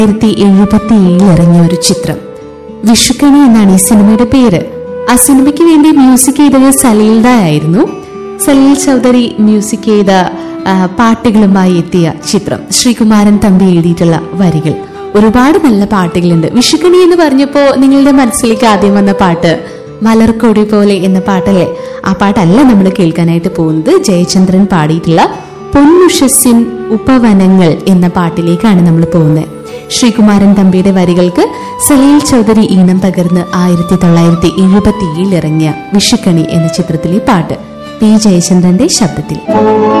ആയിരത്തി എഴുപത്തി ഏഴിൽ ഇറങ്ങിയ ഒരു ചിത്രം വിഷുക്കണി എന്നാണ് ഈ സിനിമയുടെ പേര് ആ സിനിമയ്ക്ക് വേണ്ടി മ്യൂസിക് ചെയ്തത് സലീൽദ ആയിരുന്നു സലീൽ ചൗധരി മ്യൂസിക് ചെയ്ത ആ, പാട്ടുകളുമായി എത്തിയ ചിത്രം ശ്രീകുമാരൻ തമ്പി എഴുതിയിട്ടുള്ള വരികൾ ഒരുപാട് നല്ല പാട്ടുകളുണ്ട് വിഷുക്കണി എന്ന് പറഞ്ഞപ്പോ നിങ്ങളുടെ മനസ്സിലേക്ക് ആദ്യം വന്ന പാട്ട് മലർക്കൊടി പോലെ എന്ന പാട്ടല്ലേ ആ പാട്ടല്ല നമ്മൾ കേൾക്കാനായിട്ട് പോകുന്നത് ജയചന്ദ്രൻ പാടിയിട്ടുള്ള പൊന്നുഷസിൻ ഉപവനങ്ങൾ എന്ന പാട്ടിലേക്കാണ് നമ്മൾ പോകുന്നത് ശ്രീകുമാരൻ തമ്പിയുടെ വരികൾക്ക് സലീൽ ചൗധരി ഈണം പകർന്ന് ആയിരത്തി തൊള്ളായിരത്തി എഴുപത്തി ഇറങ്ങിയ വിഷുക്കണി എന്ന ചിത്രത്തിലെ പാട്ട് പി ജയചന്ദ്രന്റെ ശബ്ദത്തിൽ